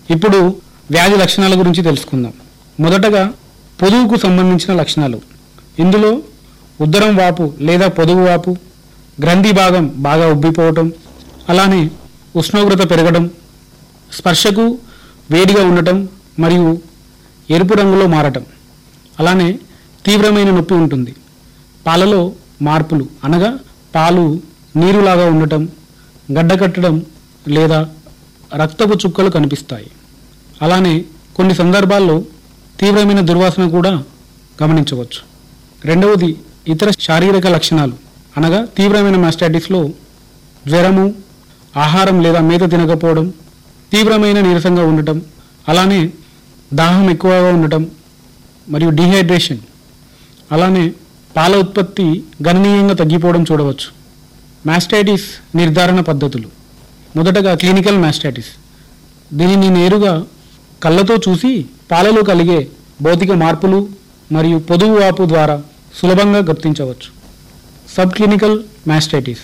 ఇప్పుడు వ్యాధి లక్షణాల గురించి తెలుసుకుందాం మొదటగా పొదుగుకు సంబంధించిన లక్షణాలు ఇందులో ఉదరం వాపు లేదా పొదుగు వాపు గ్రంథి భాగం బాగా ఉబ్బిపోవటం అలానే ఉష్ణోగ్రత పెరగడం స్పర్శకు వేడిగా ఉండటం మరియు ఎరుపు రంగులో మారటం అలానే తీవ్రమైన నొప్పి ఉంటుంది పాలలో మార్పులు అనగా పాలు నీరులాగా ఉండటం గడ్డకట్టడం లేదా రక్తపు చుక్కలు కనిపిస్తాయి అలానే కొన్ని సందర్భాల్లో తీవ్రమైన దుర్వాసన కూడా గమనించవచ్చు రెండవది ఇతర శారీరక లక్షణాలు అనగా తీవ్రమైన మాస్టాటిస్లో జ్వరము ఆహారం లేదా మేత తినకపోవడం తీవ్రమైన నీరసంగా ఉండటం అలానే దాహం ఎక్కువగా ఉండటం మరియు డిహైడ్రేషన్ అలానే పాల ఉత్పత్తి గణనీయంగా తగ్గిపోవడం చూడవచ్చు మాస్టైటిస్ నిర్ధారణ పద్ధతులు మొదటగా క్లినికల్ మాస్టైటిస్ దీనిని నేరుగా కళ్ళతో చూసి పాలలో కలిగే భౌతిక మార్పులు మరియు పొదుగు వాపు ద్వారా సులభంగా గుర్తించవచ్చు సబ్ క్లినికల్ మాస్టైటిస్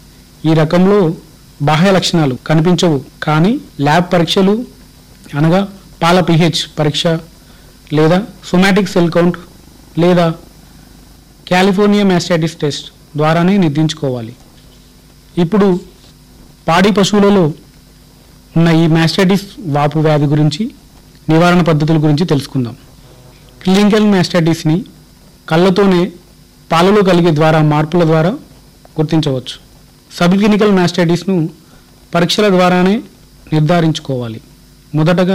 ఈ రకంలో బాహ్య లక్షణాలు కనిపించవు కానీ ల్యాబ్ పరీక్షలు అనగా పాల పిహెచ్ పరీక్ష లేదా సొమాటిక్ సెల్ కౌంట్ లేదా కాలిఫోర్నియా మాస్టైటిస్ టెస్ట్ ద్వారానే నిర్ధారించుకోవాలి ఇప్పుడు పాడి పశువులలో ఉన్న ఈ మాస్టైటిస్ వాపు వ్యాధి గురించి నివారణ పద్ధతుల గురించి తెలుసుకుందాం క్లినికల్ మాస్టైటిస్ని కళ్ళతోనే పాలలో కలిగే ద్వారా మార్పుల ద్వారా గుర్తించవచ్చు సబ్ క్లినికల్ మాస్టైటిస్ను పరీక్షల ద్వారానే నిర్ధారించుకోవాలి మొదటగా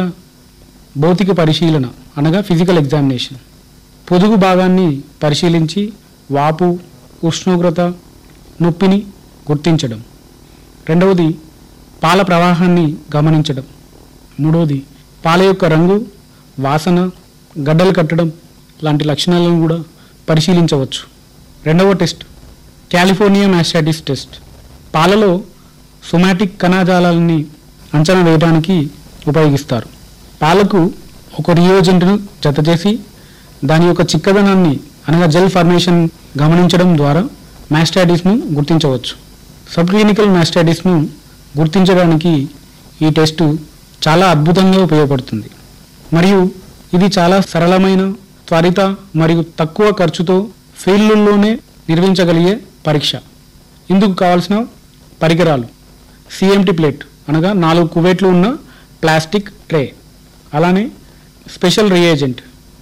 భౌతిక పరిశీలన అనగా ఫిజికల్ ఎగ్జామినేషన్ పొదుగు భాగాన్ని పరిశీలించి వాపు ఉష్ణోగ్రత నొప్పిని గుర్తించడం రెండవది పాల ప్రవాహాన్ని గమనించడం మూడవది పాల యొక్క రంగు వాసన గడ్డలు కట్టడం లాంటి లక్షణాలను కూడా పరిశీలించవచ్చు రెండవ టెస్ట్ కాలిఫోర్నియా మాస్టాటిస్ టెస్ట్ పాలలో సొమాటిక్ కణజాలాలని అంచనా వేయడానికి ఉపయోగిస్తారు పాలకు ఒక రియోజెంట్ను జతచేసి దాని యొక్క చిక్కదనాన్ని అనగా జెల్ ఫార్మేషన్ గమనించడం ద్వారా మాస్టాటిస్ను గుర్తించవచ్చు సబ్ క్లినికల్ మాస్టాటిస్ను గుర్తించడానికి ఈ టెస్టు చాలా అద్భుతంగా ఉపయోగపడుతుంది మరియు ఇది చాలా సరళమైన త్వరిత మరియు తక్కువ ఖర్చుతో ఫీల్డ్లోనే నిర్వహించగలిగే పరీక్ష ఇందుకు కావాల్సిన పరికరాలు సిఎంటి ప్లేట్ అనగా నాలుగు కువేట్లు ఉన్న ప్లాస్టిక్ ట్రే అలానే స్పెషల్ రియేజెంట్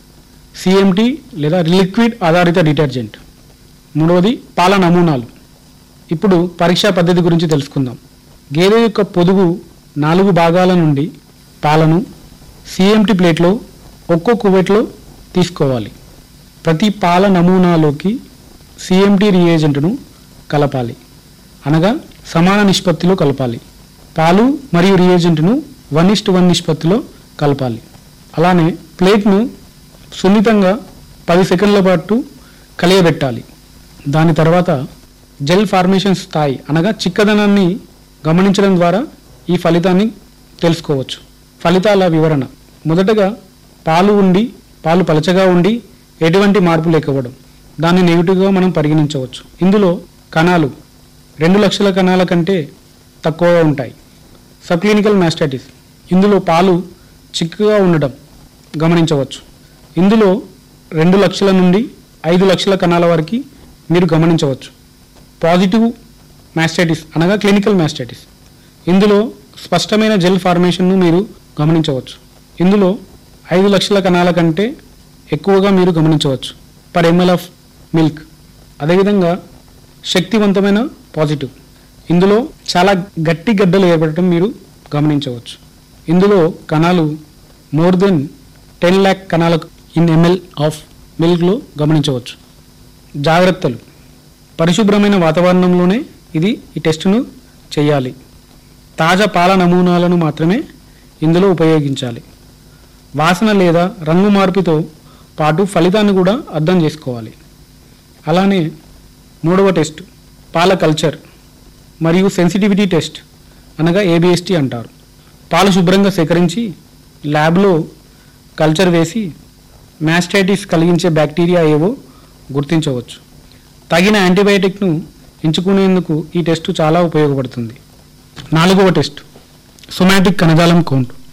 సిఎంటి లేదా లిక్విడ్ ఆధారిత డిటర్జెంట్ మూడవది పాల నమూనాలు ఇప్పుడు పరీక్షా పద్ధతి గురించి తెలుసుకుందాం గేదె యొక్క పొదుగు నాలుగు భాగాల నుండి పాలను సిఎంటి ప్లేట్లో ఒక్కో కువెట్లో తీసుకోవాలి ప్రతి పాల నమూనాలోకి సిఎంటి రియేజెంట్ను కలపాలి అనగా సమాన నిష్పత్తిలో కలపాలి పాలు మరియు రియేజెంట్ను వన్ ఇస్ట్ వన్ నిష్పత్తిలో కలపాలి అలానే ప్లేట్ను సున్నితంగా పది సెకండ్ల పాటు కలియబెట్టాలి దాని తర్వాత జెల్ ఫార్మేషన్ స్థాయి అనగా చిక్కదనాన్ని గమనించడం ద్వారా ఈ ఫలితాన్ని తెలుసుకోవచ్చు ఫలితాల వివరణ మొదటగా పాలు ఉండి పాలు పలచగా ఉండి ఎటువంటి మార్పు లేకపోవడం దాన్ని నెగిటివ్గా మనం పరిగణించవచ్చు ఇందులో కణాలు రెండు లక్షల కణాల కంటే తక్కువగా ఉంటాయి సబ్క్లినికల్ మాస్టైటిస్ ఇందులో పాలు చిక్కగా ఉండడం గమనించవచ్చు ఇందులో రెండు లక్షల నుండి ఐదు లక్షల కణాల వరకు మీరు గమనించవచ్చు పాజిటివ్ మాస్టైటిస్ అనగా క్లినికల్ మాస్టైటిస్ ఇందులో స్పష్టమైన జెల్ ఫార్మేషన్ను మీరు గమనించవచ్చు ఇందులో ఐదు లక్షల కణాల కంటే ఎక్కువగా మీరు గమనించవచ్చు పర్ ఎంఎల్ ఆఫ్ మిల్క్ అదేవిధంగా శక్తివంతమైన పాజిటివ్ ఇందులో చాలా గట్టి గడ్డలు ఏర్పడటం మీరు గమనించవచ్చు ఇందులో కణాలు మోర్ దెన్ టెన్ ల్యాక్ కణాల ఇన్ ఎంఎల్ ఆఫ్ మిల్క్లో గమనించవచ్చు జాగ్రత్తలు పరిశుభ్రమైన వాతావరణంలోనే ఇది ఈ టెస్టును చేయాలి తాజా పాల నమూనాలను మాత్రమే ఇందులో ఉపయోగించాలి వాసన లేదా రంగు మార్పుతో పాటు ఫలితాన్ని కూడా అర్థం చేసుకోవాలి అలానే మూడవ టెస్ట్ పాల కల్చర్ మరియు సెన్సిటివిటీ టెస్ట్ అనగా ఏబిఎస్టీ అంటారు పాలు శుభ్రంగా సేకరించి ల్యాబ్లో కల్చర్ వేసి మ్యాస్టైటిస్ కలిగించే బ్యాక్టీరియా ఏవో గుర్తించవచ్చు తగిన యాంటీబయాటిక్ను ఎంచుకునేందుకు ఈ టెస్టు చాలా ఉపయోగపడుతుంది నాలుగవ టెస్ట్ సొమాటిక్ కణజాలం కౌంట్